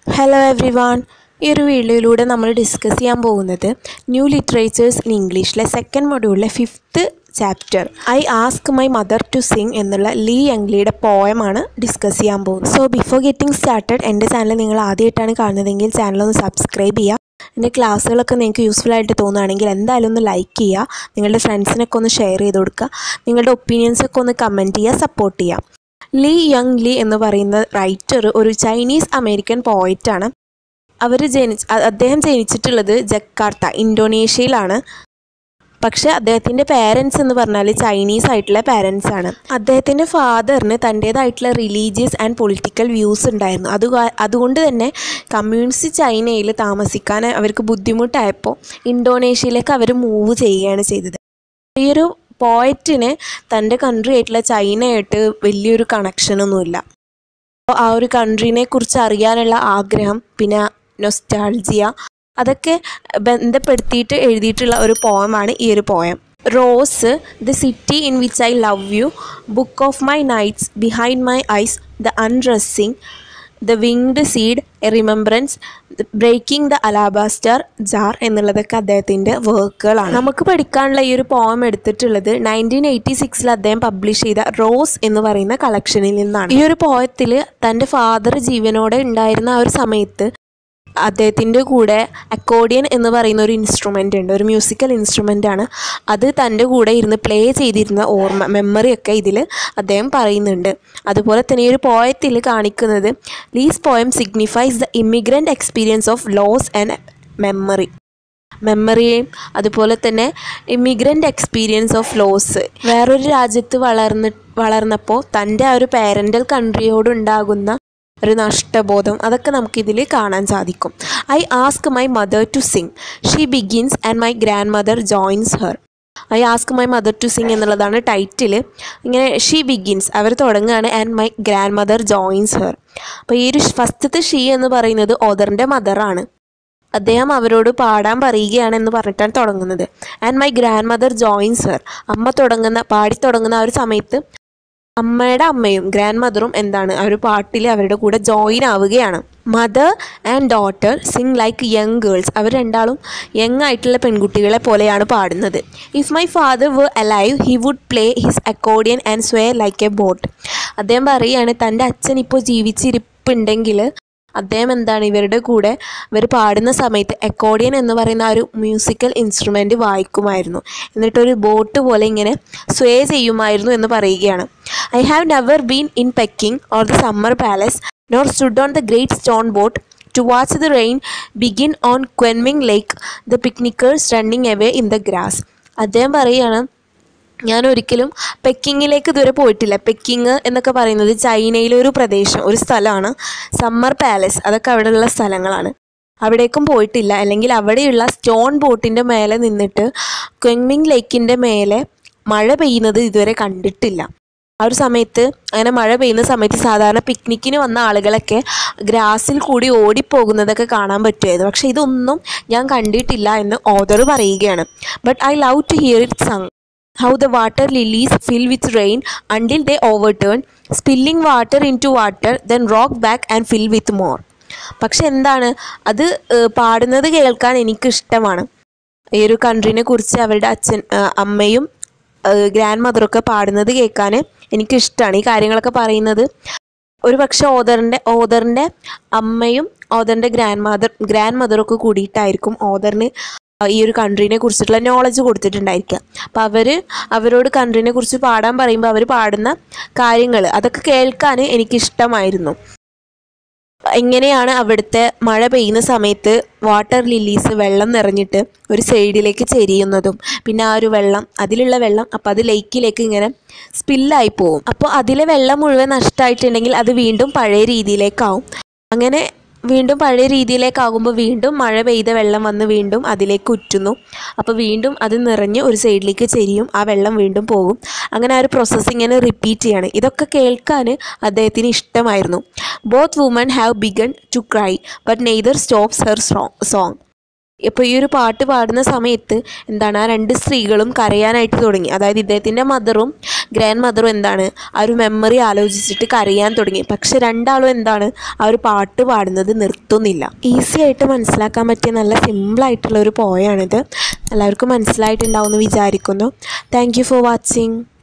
Hello every one ഈ ഒരു വീഡിയോയിലൂടെ നമ്മൾ ഡിസ്കസ് ചെയ്യാൻ പോകുന്നത് ന്യൂ ലിറ്ററേച്ചേഴ്സ് ഇൻ ഇംഗ്ലീഷിലെ സെക്കൻഡ് മൊഡ്യൂളിലെ fifth chapter I ask my mother to sing എന്നുള്ള ലീ യംഗ്ലിയുടെ പോയമാണ് ഡിസ്കസ് ചെയ്യാൻ പോകുന്നത് സോ ബിഫോർ ഗെറ്റിംഗ് സ്റ്റാർട്ടഡ് എൻ്റെ ചാനൽ നിങ്ങൾ ആദ്യമായിട്ടാണ് കാണുന്നതെങ്കിൽ ചാനൽ ഒന്ന് സബ്സ്ക്രൈബ് ചെയ്യുക എൻ്റെ ക്ലാസ്സുകളൊക്കെ നിങ്ങൾക്ക് യൂസ്ഫുൾ ആയിട്ട് തോന്നുകയാണെങ്കിൽ എന്തായാലും ഒന്ന് ലൈക്ക് ചെയ്യുക നിങ്ങളുടെ ഫ്രണ്ട്സിനൊക്കെ ഒന്ന് ഷെയർ ചെയ്ത് കൊടുക്കുക നിങ്ങളുടെ ഒപ്പീനിയൻസ് ഒക്കെ ഒന്ന് കമൻറ്റ് ചെയ്യുക സപ്പോർട്ട് ചെയ്യുക ലീ യങ് ലീ എന്ന് പറയുന്ന റൈറ്റർ ഒരു ചൈനീസ് അമേരിക്കൻ പോയിറ്റാണ് അവർ ജനിച്ച് അ- അദ്ദേഹം ജനിച്ചിട്ടുള്ളത് ജക്കാർത്ത ഇന്തോനേഷ്യയിലാണ് പക്ഷെ അദ്ദേഹത്തിൻ്റെ പേരൻസ് എന്ന് പറഞ്ഞാൽ ചൈനീസ് ആയിട്ടുള്ള പേരൻസ് ആണ് അദ്ദേഹത്തിൻ്റെ ഫാദറിന് തൻ്റേതായിട്ടുള്ള റിലീജിയസ് ആൻഡ് പൊളിറ്റിക്കൽ വ്യൂസ് ഉണ്ടായിരുന്നു അത് കാ- അതുകൊണ്ട് തന്നെ കമ്മ്യൂണിസ്റ്റ് ചൈനയിൽ താമസിക്കാൻ അവർക്ക് ബുദ്ധിമുട്ടായപ്പോൾ ഇന്തോനേഷ്യയിലേക്ക് അവർ മൂവ് ചെയ്യുകയാണ് ചെയ്തത് ഈ ഒരു പോയറ്റിന് തൻ്റെ കൺട്രി ആയിട്ടുള്ള ചൈനയായിട്ട് വലിയൊരു കണക്ഷനൊന്നുമില്ല അപ്പോൾ ആ ഒരു കൺട്രീനെ കുറിച്ച് അറിയാനുള്ള ആഗ്രഹം പിന്നെ നൊസ്റ്റാൾജിയ അതൊക്കെ ബന്ധപ്പെടുത്തിയിട്ട് എഴുതിയിട്ടുള്ള ഒരു പോയമാണ് ഈ ഒരു poem rose the city in which I love you book of my nights behind my eyes the undressing the winged seed a remembrance breaking the alabaster jar എന്നുള്ളതൊക്കെ അദ്ദേഹത്തിൻ്റെ വർക്കുകളാണ് നമുക്ക് പഠിക്കാനുള്ള ഈ ഒരു പോം എടുത്തിട്ടുള്ളത് നയൻറ്റീൻ എയ്റ്റി സിക്സിൽ അദ്ദേഹം പബ്ലിഷ് ചെയ്ത റോസ് എന്ന് പറയുന്ന കളക്ഷനിൽ നിന്നാണ് ഈ ഒരു പോയത്തിൽ തൻ്റെ ഫാദർ ജീവനോടെ ഉണ്ടായിരുന്ന ആ ഒരു സമയത്ത് അദ്ദേഹത്തിൻ്റെ കൂടെ അക്കോഡിയൻ എന്ന് പറയുന്ന ഒരു ഇൻസ്ട്രുമെൻ്റ് ഉണ്ട് ഒരു മ്യൂസിക്കൽ ഇൻസ്ട്രുമെൻ്റ് ആണ് അത് തൻ്റെ കൂടെ ഇരുന്ന് പ്ലേ ചെയ്തിരുന്ന ഓർമ്മ മെമ്മറിയൊക്കെ ഇതിൽ അദ്ദേഹം പറയുന്നുണ്ട് അതുപോലെ തന്നെ ഈ ഒരു പോയത്തിൽ കാണിക്കുന്നത് Lee's poem signifies the immigrant experience of loss and memory മെമ്മറിയെയും അതുപോലെ തന്നെ ഇമിഗ്രൻ്റ് എക്സ്പീരിയൻസ് ഓഫ് ലോസ് വേറൊരു രാജ്യത്ത് വളർന്ന് വളർന്നപ്പോൾ തൻ്റെ ആ ഒരു പാരൻ്റൽ കൺട്രിയോടുണ്ടാകുന്ന ഒരു നഷ്ടബോധം അതൊക്കെ നമുക്കിതിൽ കാണാൻ സാധിക്കും I ask my mother to sing she begins and my grandmother joins her I ask my mother to sing എന്നുള്ളതാണ് ടൈറ്റിൽ ഇങ്ങനെ ഷീ ബിഗിൻസ് അവർ തുടങ്ങുകയാണ് and my grandmother joins her അപ്പോൾ ഈ ഒരു ഫസ്റ്റത്തെ ഷീ എന്ന് പറയുന്നത് ഓദറിൻ്റെ മദറാണ് അദ്ദേഹം അവരോട് പാടാൻ പറയുകയാണ് എന്ന് പറഞ്ഞിട്ടാണ് തുടങ്ങുന്നത് and my grandmother joins her അമ്മ തുടങ്ങുന്ന പാടി തുടങ്ങുന്ന ആ ഒരു സമയത്ത് അമ്മയുടെ അമ്മയും ഗ്രാൻഡ് മദറും എന്താണ് ആ ഒരു പാട്ടിൽ അവരുടെ കൂടെ ജോയിൻ ആവുകയാണ് mother and daughter sing like young girls അവർ രണ്ടാളും യങ് ആയിട്ടുള്ള പെൺകുട്ടികളെ പോലെയാണ് പാടുന്നത് if my father were alive he would play his accordion and sway like a boat അദ്ദേഹം പറയുകയാണ് തൻ്റെ അച്ഛൻ ഇപ്പോൾ ജീവിച്ചിരിപ്പുണ്ടെങ്കിൽ അദ്ദേഹം എന്താണ് ഇവരുടെ കൂടെ ഇവർ പാടുന്ന സമയത്ത് അക്കോർഡിയൻ എന്ന് പറയുന്ന ആ ഒരു മ്യൂസിക്കൽ ഇൻസ്ട്രുമെൻ്റ് വായിക്കുമായിരുന്നു എന്നിട്ടൊരു ബോട്ട് പോലെ ഇങ്ങനെ സ്വേ ചെയ്യുമായിരുന്നു എന്ന് പറയുകയാണ് I have never been in Peking or the Summer Palace nor stood on the great stone boat to watch the rain begin on Kunming Lake the picnickers running away in the grass അദ്ദേഹം പറയുകയാണ് ഞാൻ ഒരിക്കലും പെക്കിങ്ങിലേക്ക് ഇതുവരെ പോയിട്ടില്ല packing എന്നൊക്കെ പറയുന്നത് ചൈനയിലെ ഒരു പ്രദേശം ഒരു സ്ഥലമാണ് സമ്മർ പാലസ് അതൊക്കെ അവിടെയുള്ള സ്ഥലങ്ങളാണ് അവിടേക്കും പോയിട്ടില്ല അല്ലെങ്കിൽ അവിടെയുള്ള സ്റ്റോൺ ബോട്ടിൻ്റെ മേലെ നിന്നിട്ട് ക്വെങ്മിങ് ലേക്കിൻ്റെ മേലെ മഴ പെയ്യുന്നത് ഇതുവരെ കണ്ടിട്ടില്ല ആ ഒരു സമയത്ത് അങ്ങനെ മഴ പെയ്യുന്ന സമയത്ത് സാധാരണ പിക്നിക്കിന് വന്ന ആളുകളൊക്കെ ഗ്രാസിൽ കൂടി ഓടിപ്പോകുന്നതൊക്കെ കാണാൻ പറ്റുമായിരുന്നു പക്ഷേ ഇതൊന്നും ഞാൻ കണ്ടിട്ടില്ല എന്ന് ഓദർ പറയുകയാണ് but I love to hear it sung how the water lilies fill with rain until they overturn, spilling water into water, then rock back and fill with more. പക്ഷെ എന്താണ് അത് ഏഹ്, പാടുന്നത് കേൾക്കാൻ എനിക്കിഷ്ടമാണ് ഈ ഒരു കൺട്രീനെ കുറിച്ച് അവരുടെ അച്ഛൻ ഏഹ്, അമ്മയും ഗ്രാൻഡ് മദറൊക്കെ പാടുന്നത് കേൾക്കാൻ എനിക്കിഷ്ടമാണ് ഈ കാര്യങ്ങളൊക്കെ പറയുന്നത് ഒരു പക്ഷെ ഓദറിൻ്റെ ഓദറിൻ്റെ അമ്മയും ഓദറിൻ്റെ ഗ്രാൻഡ് മദർ ഗ്രാൻഡ് മദറൊക്കെ കൂടിയിട്ടായിരിക്കും ഓദറിന് ഈ ഒരു കൺട്രീനെ കുറിച്ചിട്ടുള്ള നോളജ് കൊടുത്തിട്ടുണ്ടായിരിക്കുക അപ്പോൾ അവർ അവരോട് കൺട്രീനെ കുറിച്ച് പാടാൻ പറയുമ്പോൾ അവർ പാടുന്ന കാര്യങ്ങൾ അതൊക്കെ കേൾക്കാൻ എനിക്കിഷ്ടമായിരുന്നു എങ്ങനെയാണ് അവിടുത്തെ മഴ പെയ്യുന്ന സമയത്ത് വാട്ടർ ലില്ലീസ് വെള്ളം നിറഞ്ഞിട്ട് ഒരു സൈഡിലേക്ക് ചെരിയുന്നതും പിന്നെ ആ ഒരു വെള്ളം അതിലുള്ള വെള്ളം അപ്പോൾ അത് ലേക്കിലേക്ക് ഇങ്ങനെ സ്പില്ലായി പോവും അപ്പോൾ അതിലെ വെള്ളം മുഴുവൻ നഷ്ടമായിട്ടുണ്ടെങ്കിൽ അത് വീണ്ടും പഴയ രീതിയിലേക്കാവും അങ്ങനെ വീണ്ടും പഴയ രീതിയിലേക്കാകുമ്പോൾ വീണ്ടും മഴ പെയ്ത വെള്ളം വന്ന് വീണ്ടും അതിലേക്ക് ഉറ്റുന്നു അപ്പോൾ വീണ്ടും അത് നിറഞ്ഞ് ഒരു സൈഡിലേക്ക് ചെരിയും ആ വെള്ളം വീണ്ടും പോകും അങ്ങനെ ആ ഒരു പ്രോസസ്സ് ഇങ്ങനെ റിപ്പീറ്റ് ചെയ്യാണ് ഇതൊക്കെ കേൾക്കാൻ അദ്ദേഹത്തിന് ഇഷ്ടമായിരുന്നു both women have begun to cry but neither stops her song ഇപ്പോൾ ഈ ഒരു പാട്ട് പാടുന്ന സമയത്ത് എന്താണ് ആ രണ്ട് സ്ത്രീകളും കരയാനായിട്ട് തുടങ്ങി അതായത് ഇദ്ദേഹത്തിൻ്റെ മദറും ഗ്രാൻഡ് മദറും എന്താണ് ആ ഒരു മെമ്മറി ആലോചിച്ചിട്ട് കരയാൻ തുടങ്ങി പക്ഷെ രണ്ടാളും എന്താണ് ആ ഒരു പാട്ട് പാടുന്നത് നിർത്തുന്നില്ല ഈസി ആയിട്ട് മനസ്സിലാക്കാൻ പറ്റിയ നല്ല സിമ്പിളായിട്ടുള്ള ഒരു പോയാണിത് എല്ലാവർക്കും മനസ്സിലായിട്ടുണ്ടാവുമെന്ന് വിചാരിക്കുന്നു താങ്ക് യു ഫോർ വാച്ചിങ്